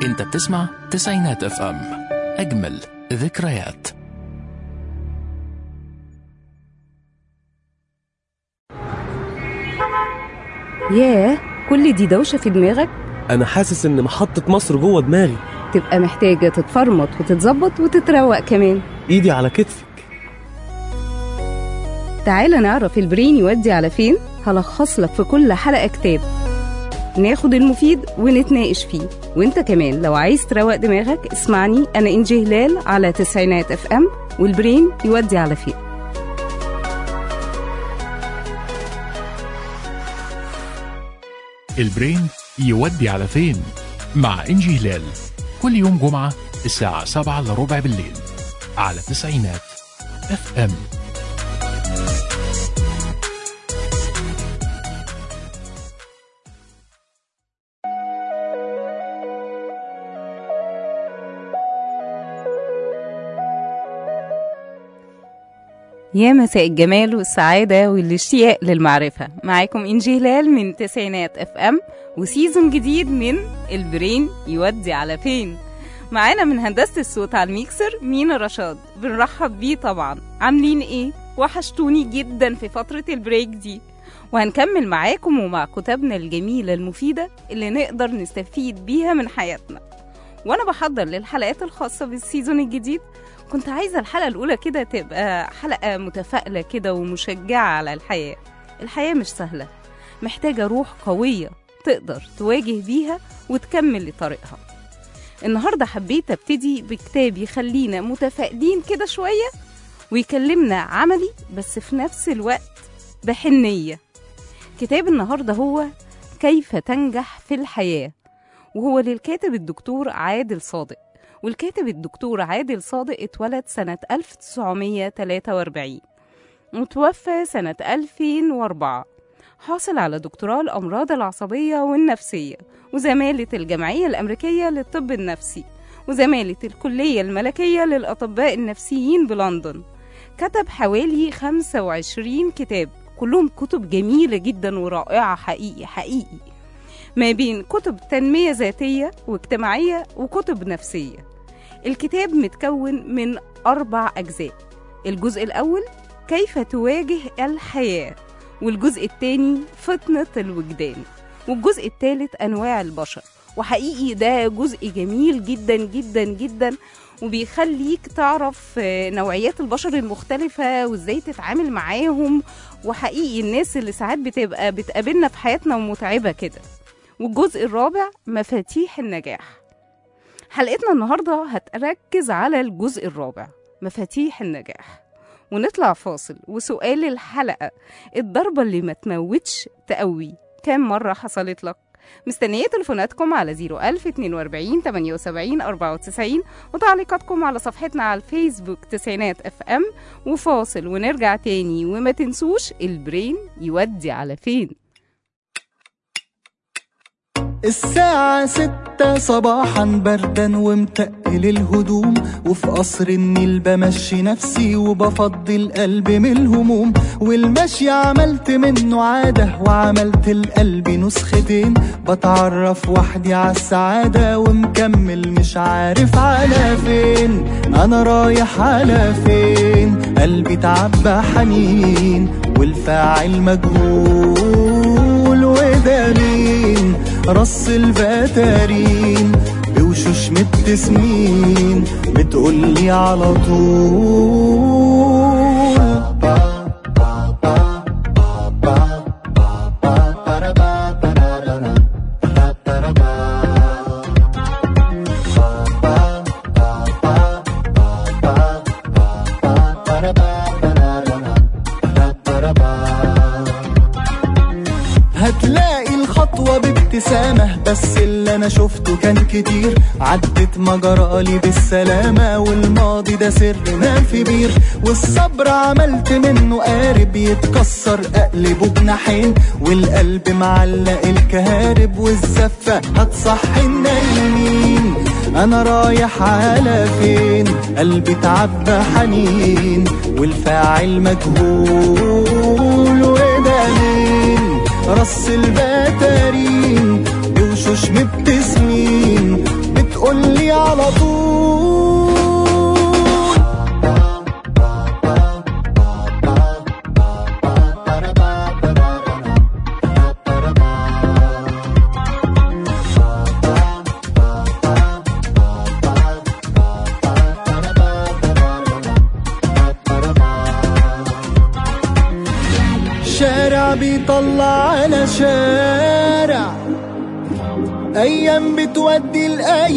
انت بتسمع تسعينات اف ام اجمل ذكريات ياه كل دي دوشة في دماغك انا حاسس ان محطة مصر جوه دماغي تبقى محتاجة تتفرمط وتتظبط وتتروق كمان ايدي على كتفك تعالى نعرف البرين يودي على فين هلخص لك في كل حلقة كتاب ناخد المفيد ونتناقش فيه وانت كمان لو عايز تروق دماغك اسمعني انا انجي هلال على تسعينات اف ام والبرين يودي على فين البرين يودي على فين مع انجي هلال كل يوم جمعة الساعة 7 الا ربع بالليل على تسعينات اف ام يا مساء الجمال والسعادة والاشتياق للمعرفة معاكم إنجي هلال من تسعينات اف ام وسيزون جديد من البرين يودي على فين معانا من هندسة الصوت على الميكسر مينا رشاد بنرحب بيه طبعا عاملين ايه؟ وحشتوني جدا في فترة البريك دي وهنكمل معاكم ومع كتابنا الجميلة المفيدة اللي نقدر نستفيد بيها من حياتنا وانا بحضر للحلقات الخاصة بالسيزون الجديد كنت عايزة الحلقة الأولى كده تبقى حلقة متفائلة كده ومشجعة على الحياة الحياة مش سهلة محتاجة روح قوية تقدر تواجه بيها وتكمل لطريقها النهاردة حبيت ابتدي بكتاب يخلينا متفائلين كده شوية ويكلمنا عملي بس في نفس الوقت بحنية كتاب النهاردة هو كيف تنجح في الحياة وهو للكاتب الدكتور عادل صادق والكاتب الدكتور عادل صادق اتولد سنة 1943 وتوفى سنة 2004 حاصل على دكتوراه الأمراض العصبية والنفسية وزمالة الجمعية الأمريكية للطب النفسي وزمالة الكلية الملكية للأطباء النفسيين بلندن كتب حوالي 25 كتاب كلهم كتب جميلة جدا ورائعة حقيقي حقيقي ما بين كتب تنمية ذاتية واجتماعية وكتب نفسية الكتاب متكون من أربع أجزاء الجزء الأول كيف تواجه الحياة والجزء الثاني فطنة الوجدان والجزء الثالث أنواع البشر وحقيقي ده جزء جميل جدا جدا جدا وبيخليك تعرف نوعيات البشر المختلفة وازاي تتعامل معاهم وحقيقي الناس اللي ساعات بتبقى بتقابلنا في حياتنا ومتعبة كده والجزء الرابع مفاتيح النجاح حلقتنا النهاردة هتركز على الجزء الرابع مفاتيح النجاح ونطلع فاصل وسؤال الحلقة الضربة اللي ما تموتش تقوي كام مرة حصلت لك؟ مستنية تليفوناتكم على 01042 78 94 وتعليقاتكم على صفحتنا على الفيسبوك تسعينات اف ام وفاصل ونرجع تاني وما تنسوش البرين يودي على فين الساعة ستة صباحا بردا ومتقل الهدوم وفي قصر النيل بمشي نفسي وبفضي القلب من الهموم والمشي عملت منه عادة وعملت القلب نسختين بتعرف وحدي عالسعادة ومكمل مش عارف على فين أنا رايح على فين قلبي تعبى حنين والفاعل مجهول وده مين رص الفتارين بوشوش مبتسمين بتقولي على طول هتلاقي الخطوة بابتسامة بس اللي أنا شفته كان كتير عدت مجرالي بالسلامة والماضي ده سر ما في بير والصبر عملت منه قارب يتكسر أقلبه بناحين والقلب معلق الكهارب والزفة هتصحي النايمين أنا رايح على فين قلبي تعبى حنين والفاعل مجهول وده مين رص البتارين بوشوش مبتسمين بتقول بتقولي على طول شارع بيطلع على شارع ايام بتودي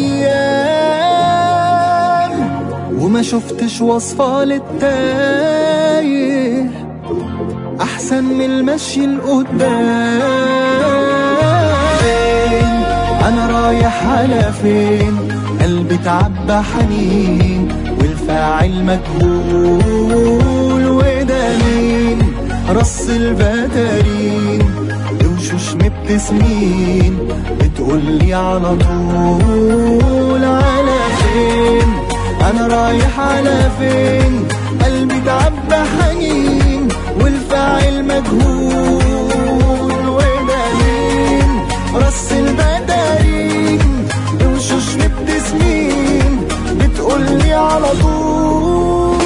الايام وما شفتش وصفة للتايه احسن من المشي لقدام انا رايح على فين قلبي تعبى حنين والفاعل مجهول وده مين رص البدرين وشوش مبتسمين بتقولي على طول على فين انا رايح على فين قلبي تعبى حنين والفاعل مجهول وده مين رص البدرين وشوش مبتسمين بتقولي على طول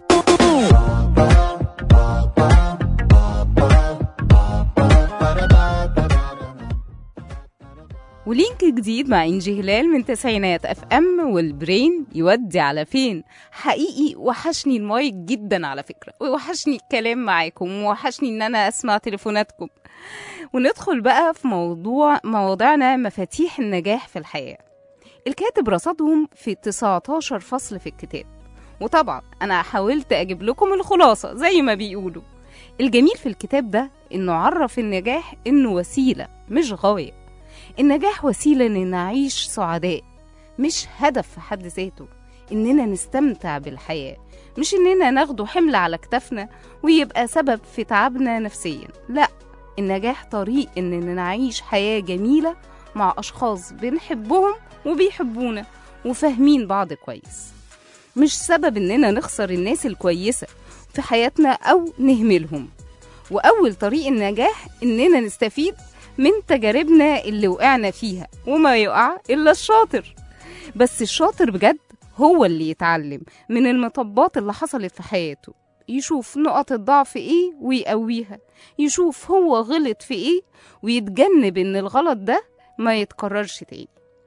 ولينك جديد مع انجي هلال من تسعينات اف ام والبرين يودي على فين حقيقي وحشني المايك جدا على فكره ووحشني الكلام معاكم ووحشني ان انا اسمع تليفوناتكم وندخل بقى في موضوع مواضيعنا مفاتيح النجاح في الحياه الكاتب رصدهم في 19 فصل في الكتاب وطبعا انا حاولت اجيب لكم الخلاصه زي ما بيقولوا الجميل في الكتاب ده انه عرف النجاح انه وسيله مش غايه النجاح وسيله ان نعيش سعداء مش هدف في حد ذاته اننا نستمتع بالحياه مش اننا ناخده حمل على كتافنا ويبقى سبب في تعبنا نفسيا لا النجاح طريق اننا نعيش حياه جميله مع اشخاص بنحبهم وبيحبونا وفاهمين بعض كويس مش سبب اننا نخسر الناس الكويسه في حياتنا او نهملهم واول طريق النجاح اننا نستفيد من تجاربنا اللي وقعنا فيها وما يقع الا الشاطر بس الشاطر بجد هو اللي يتعلم من المطبات اللي حصلت في حياته يشوف نقط الضعف ايه ويقويها يشوف هو غلط في ايه ويتجنب ان الغلط ده ما يتكررش تاني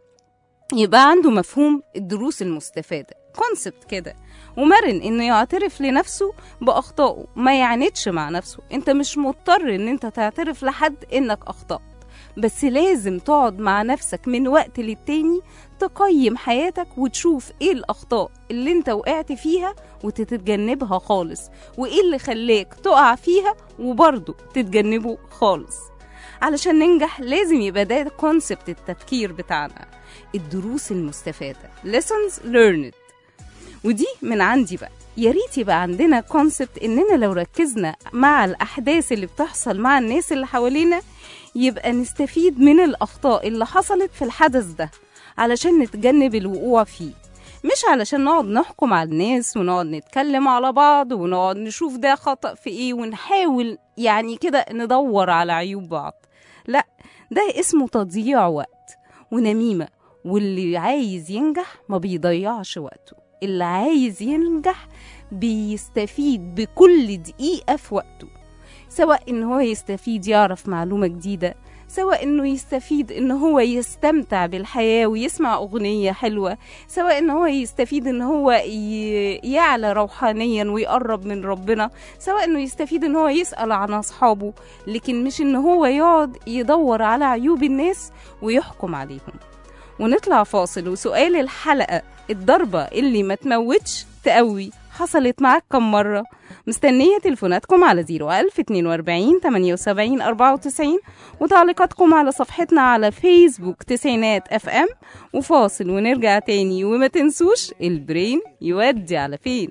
يبقى عنده مفهوم الدروس المستفادة كونسبت كده ومرن انه يعترف لنفسه باخطائه ما يعاندش مع نفسه انت مش مضطر ان انت تعترف لحد انك اخطأت بس لازم تقعد مع نفسك من وقت للتاني تقيم حياتك وتشوف ايه الاخطاء اللي انت وقعت فيها وتتجنبها خالص وايه اللي خلاك تقع فيها وبرضه تتجنبه خالص علشان ننجح لازم يبقى ده كونسبت التفكير بتاعنا الدروس المستفادة lessons learned ودي من عندي بقى يا ريت يبقى عندنا كونسبت اننا لو ركزنا مع الاحداث اللي بتحصل مع الناس اللي حوالينا يبقى نستفيد من الاخطاء اللي حصلت في الحدث ده علشان نتجنب الوقوع فيه مش علشان نقعد نحكم على الناس ونقعد نتكلم على بعض ونقعد نشوف ده خطأ في ايه ونحاول يعني كده ندور على عيوب بعض لا ده اسمه تضييع وقت ونميمة واللي عايز ينجح ما بيضيعش وقته اللي عايز ينجح بيستفيد بكل دقيقة في وقته سواء ان هو يستفيد يعرف معلومة جديدة سواء انه يستفيد ان هو يستمتع بالحياة ويسمع اغنية حلوة سواء ان هو يستفيد ان هو ي- يعلى روحانيا ويقرب من ربنا سواء انه يستفيد ان هو يسأل عن اصحابه لكن مش ان هو يقعد يدور على عيوب الناس ويحكم عليهم ونطلع فاصل وسؤال الحلقة الضربة اللي ما تموتش تقوي حصلت معاك كم مرة؟ مستنية تليفوناتكم على 01042 78 94 وتعليقاتكم على صفحتنا على فيسبوك تسعينات اف ام وفاصل ونرجع تاني وما تنسوش البرين يودي على فين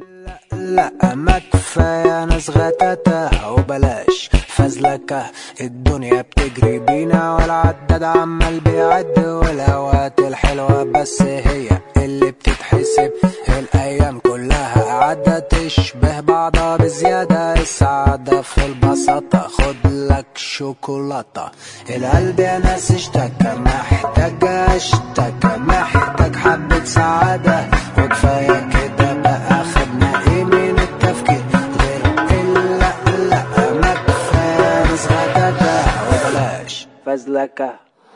لا ما كفاية ناس غتاتة وبلاش فزلكة الدنيا بتجري بينا والعداد عمال بيعد والأوقات الحلوة بس هي اللي بتتحسب الأيام كلها عدت تشبه بعضها بزيادة السعادة في البساطة خد لك شوكولاتة القلب يا ناس اشتكى محتاج اشتكى محتاج محتاج حبة سعادة وكفاية كده بقى خدنا ايه من التفكير غير إلا لا ما كفاية نسغتك وبلاش فزلكة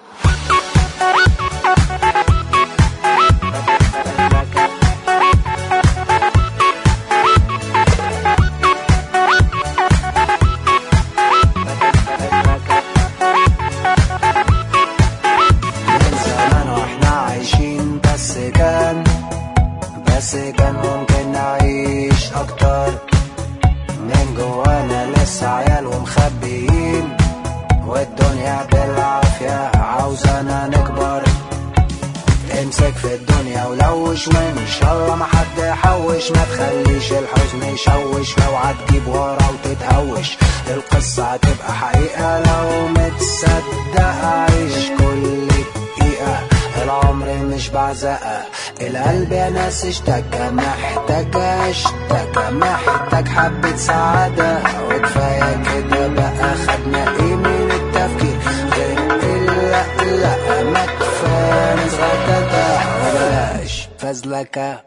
من زمان واحنا عايشين بس كان بس كان ممكن نعيش اكتر من جوانا لسه عيال ومخبيين والدنيا بالعافية عاوزانا نكبر امسك في الدنيا ولوش وان شاء الله ما حد يحوش ما تخليش الحزن يشوش لو هتجيب ورا وتتهوش القصة هتبقى حقيقة لو متصدق عيش كل دقيقة العمر مش بعزقة القلب يا ناس اشتكى محتاج اشتكى محتاج حبة سعادة وكفاية كده بقى خدنا ايه من التفكير غير إلا لا ما كفاية نسغتك وبلاش فزلكة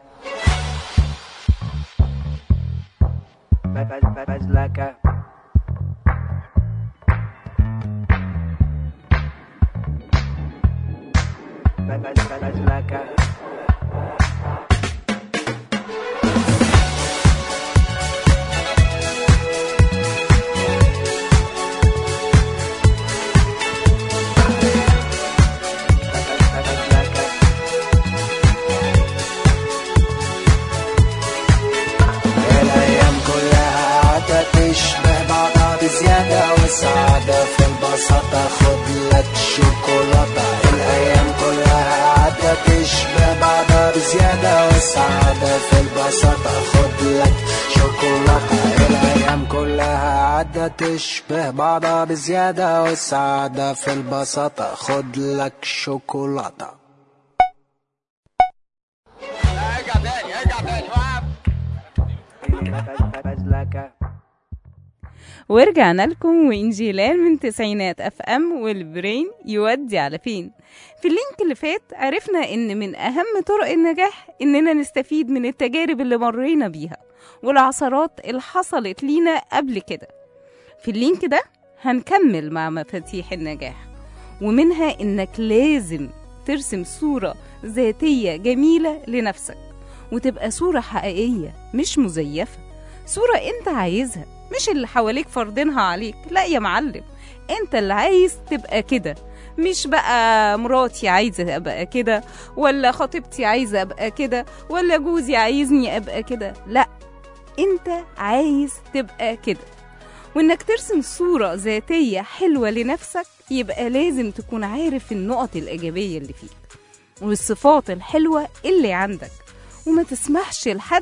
فزلكة فزلكة الأيام كلها قاعدة تشبه بعضها بزيادة والسعادة في البساطة خد لك شوكولاتة الأيام كلها قاعدة تشبه بعضها بزيادة والسعادة في البساطة خد لك شوكولاتة الأيام كلها قاعدة تشبه بعضها بزيادة والسعادة في البساطة خد لك شوكولاتة فزلكة ورجعنا لكم وإنجيلال من تسعينات اف ام والبرين يودي على فين في اللينك اللي فات عرفنا ان من اهم طرق النجاح اننا نستفيد من التجارب اللي مرينا بيها والعثرات اللي حصلت لينا قبل كده في اللينك ده هنكمل مع مفاتيح النجاح ومنها انك لازم ترسم صورة ذاتية جميلة لنفسك وتبقى صورة حقيقية مش مزيفة صورة انت عايزها مش اللي حواليك فرضينها عليك لا يا معلم انت اللي عايز تبقى كده مش بقى مراتي عايزة ابقى كده ولا خطيبتي عايزة ابقى كده ولا جوزي عايزني ابقى كده لا انت عايز تبقى كده وانك ترسم صورة ذاتية حلوة لنفسك يبقى لازم تكون عارف النقط الإيجابية اللي فيك والصفات الحلوة اللي عندك وما تسمحش لحد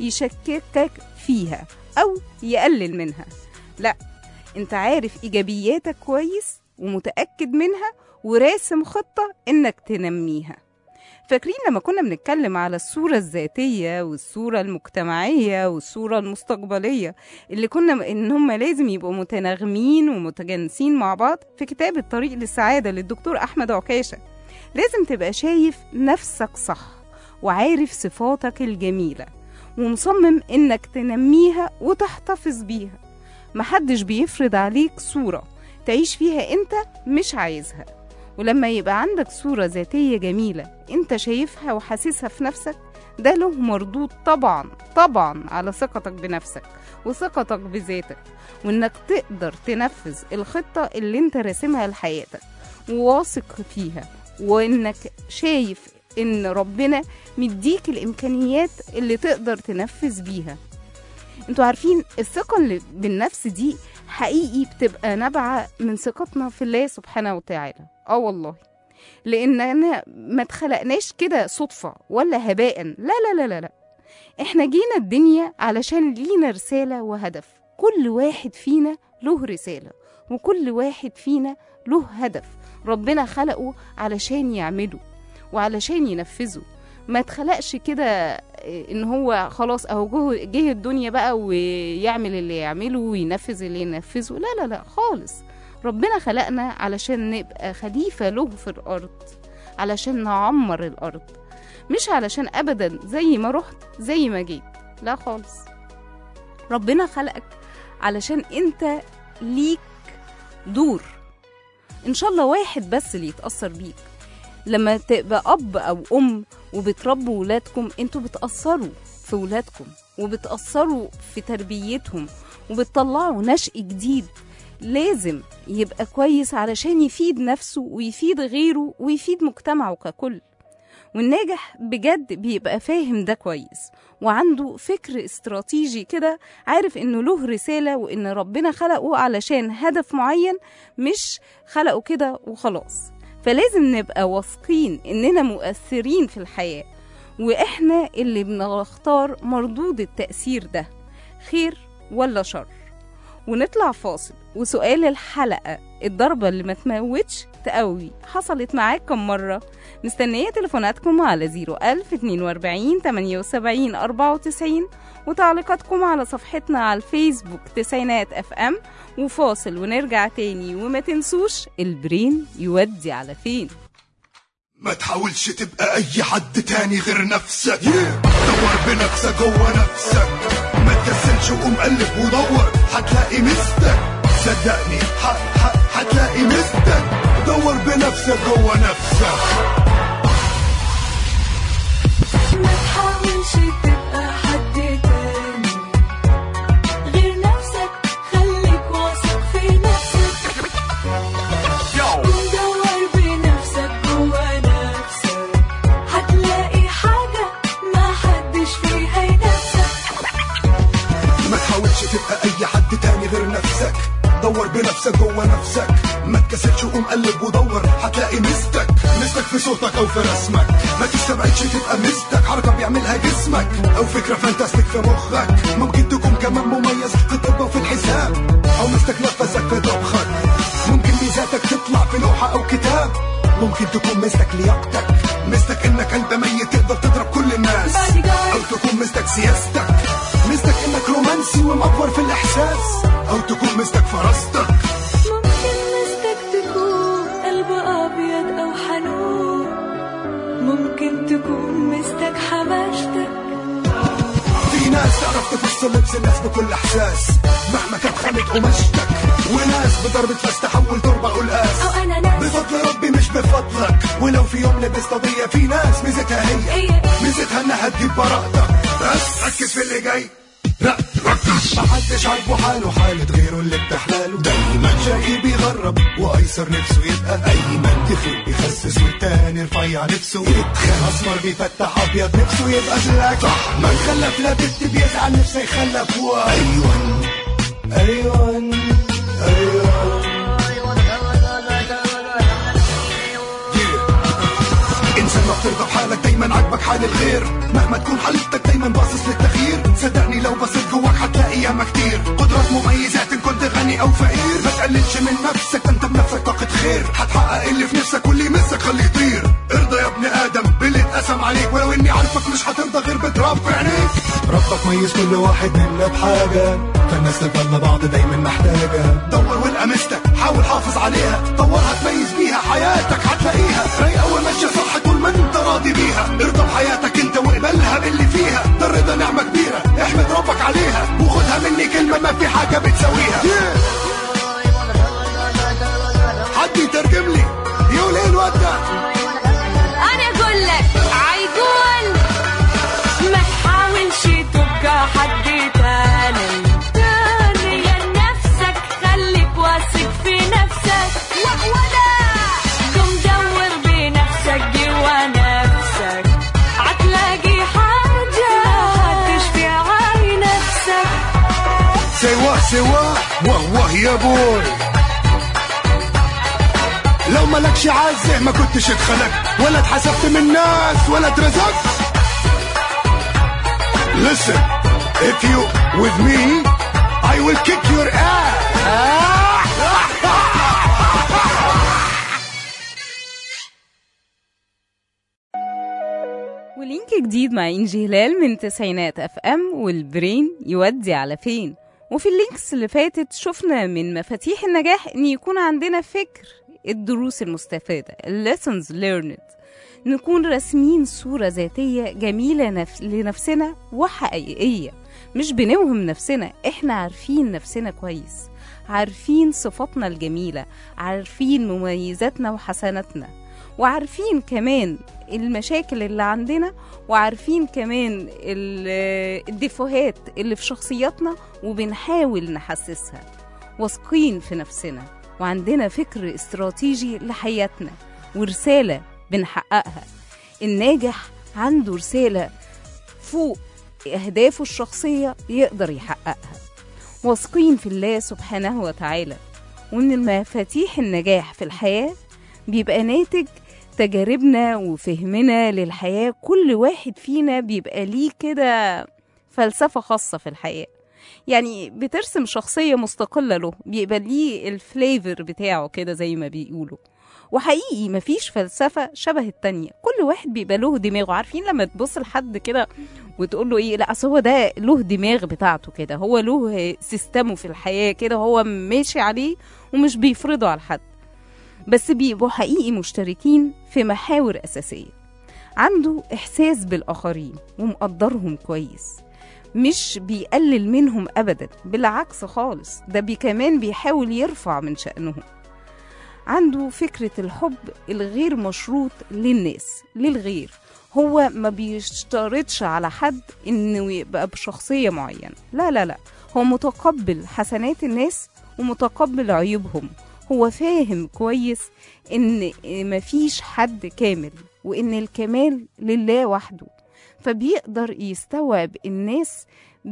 يشككك فيها أو يقلل منها لا انت عارف إيجابياتك كويس ومتأكد منها وراسم خطة إنك تنميها فاكرين لما كنا بنتكلم على الصورة الذاتية والصورة المجتمعية والصورة المستقبلية اللي كنا إن هم لازم يبقوا متناغمين ومتجانسين مع بعض في كتاب الطريق للسعادة للدكتور أحمد عكاشة لازم تبقى شايف نفسك صح وعارف صفاتك الجميلة ومصمم إنك تنميها وتحتفظ بيها محدش بيفرض عليك صورة تعيش فيها أنت مش عايزها ولما يبقى عندك صورة ذاتية جميلة انت شايفها وحاسسها في نفسك ده له مردود طبعا طبعا على ثقتك بنفسك وثقتك بذاتك وانك تقدر تنفذ الخطة اللي انت راسمها لحياتك وواثق فيها وانك شايف ان ربنا مديك الامكانيات اللي تقدر تنفذ بيها انتوا عارفين الثقة اللي بالنفس دي حقيقي بتبقى نابعة من ثقتنا في الله سبحانه وتعالى اه والله لاننا ما اتخلقناش كده صدفة ولا هباء لا لا لا لا لا احنا جينا الدنيا علشان لينا رسالة وهدف كل واحد فينا له رسالة وكل واحد فينا له هدف ربنا خلقه علشان يعمله وعلشان ينفذه ما اتخلقش كده ان هو خلاص اهو جه جه الدنيا بقى ويعمل اللي يعمله وينفذ اللي ينفذه لا لا لا خالص ربنا خلقنا علشان نبقى خليفة له في الأرض علشان نعمر الأرض مش علشان ابدا زي ما رحت زي ما جيت لا خالص ربنا خلقك علشان انت ليك دور ان شاء الله واحد بس اللي يتاثر بيك لما تبقى اب او ام وبتربوا ولادكم انتوا بتاثروا في ولادكم وبتاثروا في تربيتهم وبتطلعوا نشء جديد لازم يبقى كويس علشان يفيد نفسه ويفيد غيره ويفيد مجتمعه ككل والناجح بجد بيبقى فاهم ده كويس وعنده فكر استراتيجي كده عارف انه له رسالة وان ربنا خلقه علشان هدف معين مش خلقه كده وخلاص فلازم نبقى واثقين اننا مؤثرين في الحياة واحنا اللي بنختار مردود التأثير ده خير ولا شر ونطلع فاصل وسؤال الحلقة الضربة اللي ما تموتش تقوي حصلت معاك كم مرة مستنية تليفوناتكم على 01000 42 78 94 وتعليقاتكم على صفحتنا على الفيسبوك تسعينات اف ام وفاصل ونرجع تاني وما تنسوش البرين يودي على فين ما تحاولش تبقى اي حد تاني غير نفسك دور بنفسك جوه نفسك ما تكسلش وقوم قلب ودور هتلاقي مستك صدقني ح- ح- هتلاقي مستك دور بنفسك جوه نفسك ما تحاولش تبقى حد تاني غير نفسك خليك واثق في نفسك ودور بنفسك جوا نفسك هتلاقي حاجة ما حدش فيها ينافسك ما تحاولش تبقى اي حد تاني غير نفسك دور بنفسك جوه نفسك ما تكسلش وقوم قلب ودور هتلاقي مستك مستك في صوتك او في رسمك ما تستبعدش تبقى مستك حركه بيعملها جسمك او فكره فانتاستيك في مخك ممكن تكون كمان مميز في الطب وفي الحساب او مستك نفسك في طبخك ممكن ميزاتك تطلع في لوحه او كتاب ممكن تكون مستك لياقتك مستك انك قلب ميت تقدر تضرب كل الناس او تكون مستك سياستك مستك انك رومانسي ومأفور في الاحساس او تكون مستك فراستك ممكن مستك تكون قلب أبيض أو حنون ممكن تكون مستك حماشتك في ناس تعرف تفصل لبس الناس بكل احساس مهما كانت خانت قماشتك وناس بضربة فاس تحول تربة قلقاس أو أنا ناس بفضل ربي مش بفضلك ولو في يوم لبست قضية في ناس ميزتها هي هي ميزتها انها تجيب براءتك بس ركز في اللي جاي لا ركز محدش عاجبه حاله حالة غيره اللي بتحلاله دايما شقي بيغرب وايسر نفسه يبقى ايمن تخيل بيخسس والتاني رفيع نفسه يتخان اسمر بيفتح ابيض نفسه يبقى بلاك صح من خلف لا بنت بيزعل نفسه يخلف و ايوه ايوه ايوه انسان ما بترضى بحالك دايما عاجبك حال الغير مهما تكون حالتك دايما باصص للتغيير صدقني لو بصيت جواك هتلاقي ياما كتير قدرات مميزات ان كنت غني او فقير ما تقللش من نفسك ده انت بنفسك طاقة خير هتحقق اللي في نفسك واللي يمسك خليه يطير ارضى يا ابن ادم باللي اتقسم عليك ولو اني عارفك مش هترضى غير بتراب في عينيك ربك ميز كل واحد منا بحاجة فالناس تفضل بعض دايما محتاجة دور والقى مستك حاول حافظ عليها طورها تميز بيها حياتك هتلاقيها رايقة وماشية صح طول ما انت راضي بيها ارضى بحياتك انت واقبلها باللي فيها ده الرضا نعمة كبيرة احمد ربك عليها وخدها مني كلمة ما في حاجة بتساويها حد يترجم لي يقول ايه الواد ده أنا أقول لك عيقول ما تحاولش تبقى حد تاني تاني يا نفسك خليك واثق في نفسك ولا قم دور بنفسك جوا نفسك هتلاقي حاجة هتشفي عين نفسك سوا سوا واه واه يا بوي لو مالكش عزة ما كنتش اتخلقت ولا اتحسبت من الناس ولا اترزقت Listen, if you with me, I will kick your ass. ولينك جديد مع إنجي هلال من تسعينات اف ام والبرين يودي على فين وفي اللينكس اللي فاتت شفنا من مفاتيح النجاح ان يكون عندنا فكر الدروس المستفادة lessons learned نكون راسمين صورة ذاتية جميلة نف... لنفسنا وحقيقية مش بنوهم نفسنا احنا عارفين نفسنا كويس عارفين صفاتنا الجميلة عارفين مميزاتنا وحسناتنا وعارفين كمان المشاكل اللي عندنا وعارفين كمان ال- الديفوهات اللي في شخصياتنا وبنحاول نحسسها واثقين في نفسنا وعندنا فكر استراتيجي لحياتنا ورسالة بنحققها الناجح عنده رسالة فوق أهدافه الشخصية يقدر يحققها واثقين في الله سبحانه وتعالى ومن المفاتيح النجاح في الحياة بيبقى ناتج تجاربنا وفهمنا للحياة كل واحد فينا بيبقى ليه كده فلسفة خاصة في الحياة يعني بترسم شخصية مستقلة له بيبقى ليه الفليفر بتاعه كده زي ما بيقولوا وحقيقي مفيش فلسفة شبه التانية كل واحد بيبقى له دماغه عارفين لما تبص لحد كده وتقول له ايه لا اصل هو ده له دماغ بتاعته كده هو له سيستمه في الحياة كده هو ماشي عليه ومش بيفرضه على حد بس بيبقوا حقيقي مشتركين في محاور أساسية عنده إحساس بالآخرين ومقدرهم كويس مش بيقلل منهم أبدا بالعكس خالص ده بي كمان بيحاول يرفع من شأنهم عنده فكرة الحب الغير مشروط للناس للغير هو ما بيشترطش على حد انه يبقى بشخصية معينة لا لا لا هو متقبل حسنات الناس ومتقبل عيوبهم هو فاهم كويس ان مفيش حد كامل وان الكمال لله وحده فبيقدر يستوعب الناس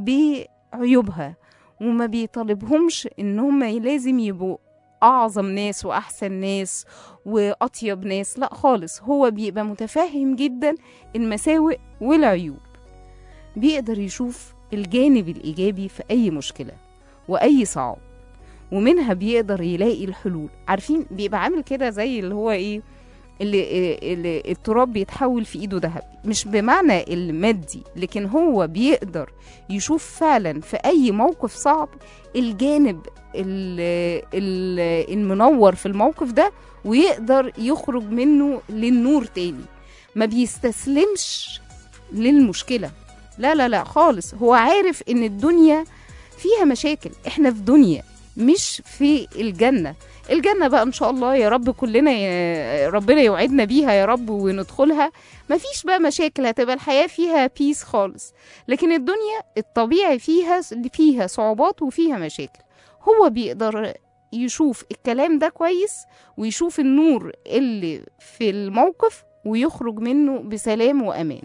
بعيوبها وما بيطالبهمش ان هم لازم يبقوا اعظم ناس واحسن ناس واطيب ناس لا خالص هو بيبقى متفهم جدا المساوئ والعيوب بيقدر يشوف الجانب الايجابي في اي مشكله واي صعاب ومنها بيقدر يلاقي الحلول عارفين بيبقى عامل كده زي اللي هو ايه اللي, اللي التراب بيتحول في ايده ذهب مش بمعنى المادي لكن هو بيقدر يشوف فعلا في اي موقف صعب الجانب ال- ال- المنور في الموقف ده ويقدر يخرج منه للنور تاني ما بيستسلمش للمشكلة لا لا لا خالص هو عارف ان الدنيا فيها مشاكل احنا في دنيا مش في الجنة الجنة بقى ان شاء الله يا رب كلنا يا ربنا يوعدنا بيها يا رب وندخلها مفيش بقى مشاكل هتبقى الحياة فيها بيس خالص لكن الدنيا الطبيعي فيها فيها صعوبات وفيها مشاكل هو بيقدر يشوف الكلام ده كويس ويشوف النور اللي في الموقف ويخرج منه بسلام وأمان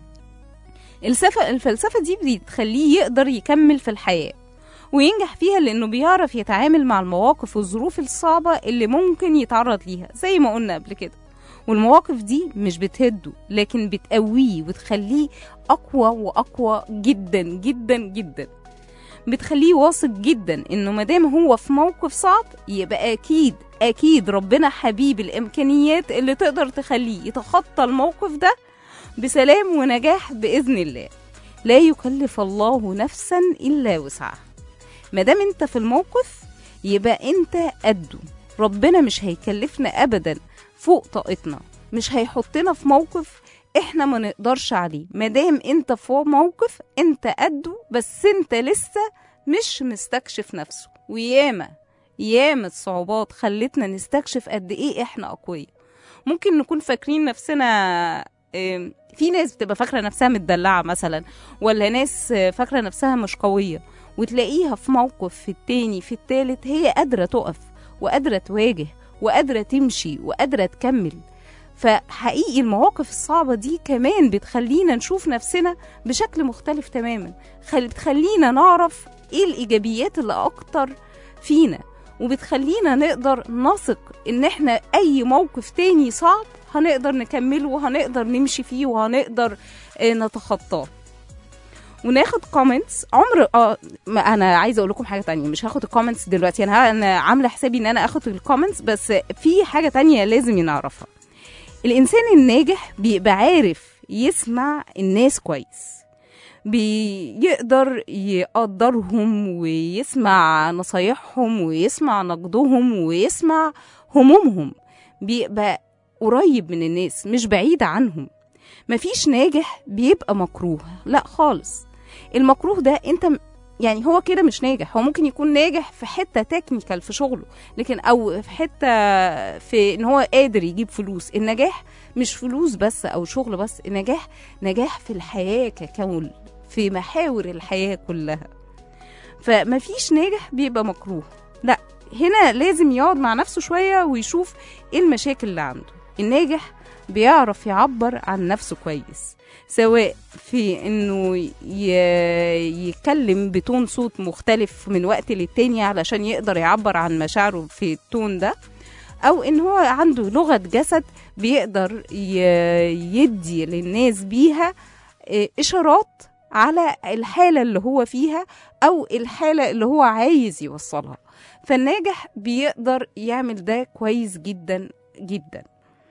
الفلسفة الفلسفة دي بتخليه يقدر يكمل في الحياة وينجح فيها لأنه بيعرف يتعامل مع المواقف والظروف الصعبة اللي ممكن يتعرض ليها زي ما قلنا قبل كده والمواقف دي مش بتهده لكن بتقويه وتخليه أقوى وأقوى جدا جدا جدا بتخليه واثق جدا انه مادام هو في موقف صعب يبقى اكيد اكيد ربنا حبيب الامكانيات اللي تقدر تخليه يتخطى الموقف ده بسلام ونجاح باذن الله لا يكلف الله نفسا الا وسعها مادام انت في الموقف يبقى انت قده ربنا مش هيكلفنا ابدا فوق طاقتنا مش هيحطنا في موقف احنا ما نقدرش عليه مادام انت في موقف انت قده بس انت لسه مش مستكشف نفسه وياما ياما الصعوبات خلتنا نستكشف قد ايه احنا اقوياء ممكن نكون فاكرين نفسنا ام، في ناس بتبقى فاكره نفسها متدلعه مثلا ولا ناس فاكره نفسها مش قويه وتلاقيها في موقف في التاني في التالت هي قادره تقف وقادره تواجه وقادره تمشي وقادره تكمل فحقيقي المواقف الصعبة دي كمان بتخلينا نشوف نفسنا بشكل مختلف تماما خل... بتخلينا نعرف ايه الإيجابيات اللي أكتر فينا وبتخلينا نقدر نثق ان احنا اي موقف تاني صعب هنقدر نكمله وهنقدر نمشي فيه وهنقدر آه، نتخطاه وناخد كومنتس عمر اه ما انا عايزه اقول لكم حاجه تانية مش هاخد الكومنتس دلوقتي انا انا عامله حسابي ان انا اخد الكومنتس بس في حاجه تانية لازم نعرفها الإنسان الناجح بيبقى عارف يسمع الناس كويس بيقدر يقدرهم ويسمع نصايحهم ويسمع نقدهم ويسمع همومهم بيبقى قريب من الناس مش بعيد عنهم مفيش ناجح بيبقى مكروه لا خالص المكروه ده انت م- يعني هو كده مش ناجح هو ممكن يكون ناجح في حتة تكنيكال في شغله لكن او في حتة في ان هو قادر يجيب فلوس النجاح مش فلوس بس او شغل بس النجاح نجاح في الحياة ككون في محاور الحياة كلها فمفيش ناجح بيبقى مكروه لا هنا لازم يقعد مع نفسه شوية ويشوف ايه المشاكل اللي عنده الناجح بيعرف يعبر عن نفسه كويس سواء في انه ي- يتكلم بتون صوت مختلف من وقت للتاني علشان يقدر يعبر عن مشاعره في التون ده او ان هو عنده لغة جسد بيقدر ي- يدي للناس بيها إيه، اشارات على الحالة اللي هو فيها او الحالة اللي هو عايز يوصلها فالناجح بيقدر يعمل ده كويس جدا جدا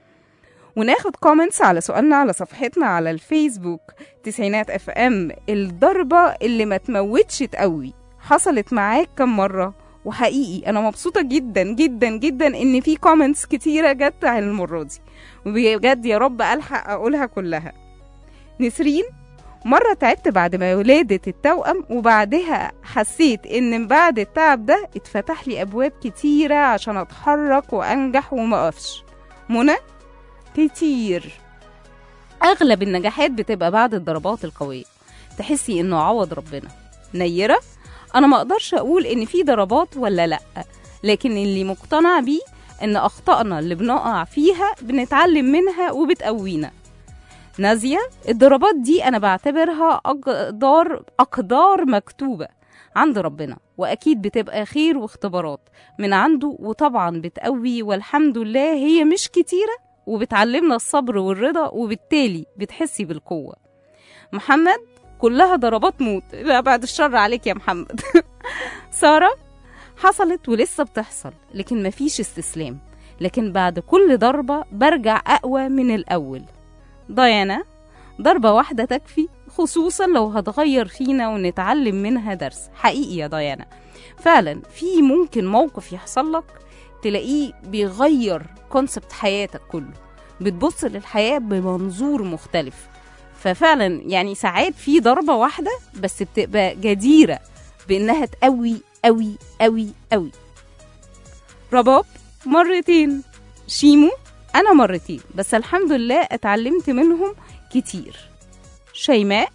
وناخد كومنتس على سؤالنا على صفحتنا على الفيسبوك تسعينات اف ام الضربة اللي ما تموتش تقوي حصلت معاك كم مرة وحقيقي انا مبسوطة جدا جدا جدا ان في كومنتس كتيرة جت على المرة دي وبجد يا رب الحق اقولها كلها نسرين مرة تعبت بعد ما ولادت التوأم وبعدها حسيت ان من بعد التعب ده اتفتح لي ابواب كتيرة عشان اتحرك وانجح وما اقفش منى كتير اغلب النجاحات بتبقى بعد الضربات القوية تحسي انه عوض ربنا نيرة انا ما اقدرش اقول ان في ضربات ولا لا لكن اللي مقتنع بيه ان اخطائنا اللي بنقع فيها بنتعلم منها وبتقوينا نازية الضربات دي أنا بعتبرها أقدار أقدار مكتوبة عند ربنا وأكيد بتبقى خير واختبارات من عنده وطبعا بتقوي والحمد لله هي مش كتيرة وبتعلمنا الصبر والرضا وبالتالي بتحسي بالقوة محمد كلها ضربات موت لا بعد الشر عليك يا محمد سارة حصلت ولسه بتحصل لكن مفيش استسلام لكن بعد كل ضربة برجع أقوى من الأول ديانا ضربة واحدة تكفي خصوصا لو هتغير فينا ونتعلم منها درس حقيقي يا ديانا فعلا في ممكن موقف يحصل لك تلاقيه بيغير كونسبت حياتك كله بتبص للحياة بمنظور مختلف ففعلا يعني ساعات في ضربة واحدة بس بتبقى جديرة بإنها تقوي قوي قوي قوي رباب مرتين شيمو أنا مرتين بس الحمد لله اتعلمت منهم كتير شيماء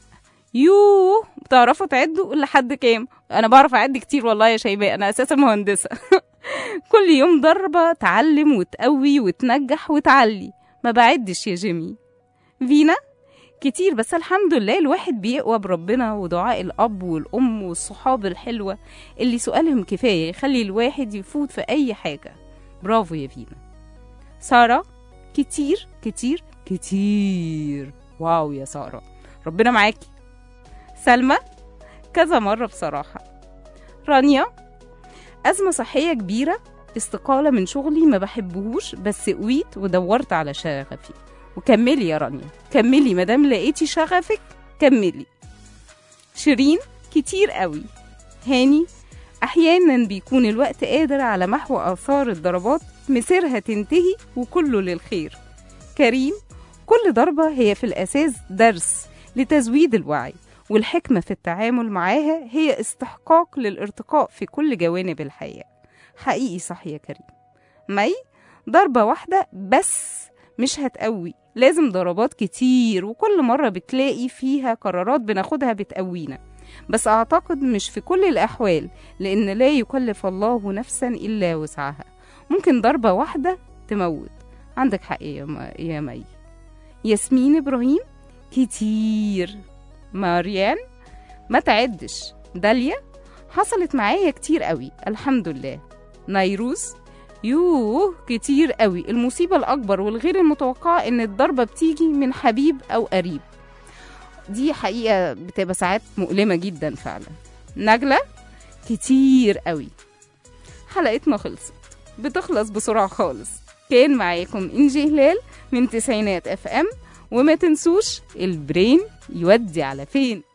يوه بتعرفوا تعدوا لحد كام أنا بعرف أعد كتير والله يا شيماء أنا أساسا مهندسة كل يوم ضربة تعلم وتقوي وتنجح وتعلي ما بعدش يا جيمي فينا كتير بس الحمد لله الواحد بيقوى بربنا ودعاء الأب والأم والصحاب الحلوة اللي سؤالهم كفاية يخلي الواحد يفوت في أي حاجة برافو يا فينا سارة كتير كتير كتير واو يا سارة ربنا معاكي سلمى كذا مرة بصراحة رانيا أزمة صحية كبيرة استقالة من شغلي ما بحبهوش بس قويت ودورت على شغفي وكملي يا رانيا كملي مادام لقيتي شغفك كملي شيرين كتير قوي هاني أحيانا بيكون الوقت قادر على محو آثار الضربات مسيرها تنتهي وكله للخير كريم كل ضربة هي في الأساس درس لتزويد الوعي والحكمة في التعامل معاها هي استحقاق للارتقاء في كل جوانب الحياة حقيقي صح يا كريم مي ضربة واحدة بس مش هتقوي لازم ضربات كتير وكل مرة بتلاقي فيها قرارات بناخدها بتقوينا بس أعتقد مش في كل الأحوال لأن لا يكلف الله نفسا إلا وسعها ممكن ضربة واحدة تموت عندك حق يا, ما يا مي ياسمين إبراهيم كتير مريان ما تعدش داليا حصلت معايا كتير قوي الحمد لله نيروز يوه كتير قوي المصيبة الأكبر والغير المتوقعة إن الضربة بتيجي من حبيب أو قريب دي حقيقة بتبقى ساعات مؤلمة جدا فعلا نجلة كتير قوي حلقتنا خلصت بتخلص بسرعة خالص كان معاكم إنجي هلال من تسعينات اف ام وما تنسوش البرين يودي على فين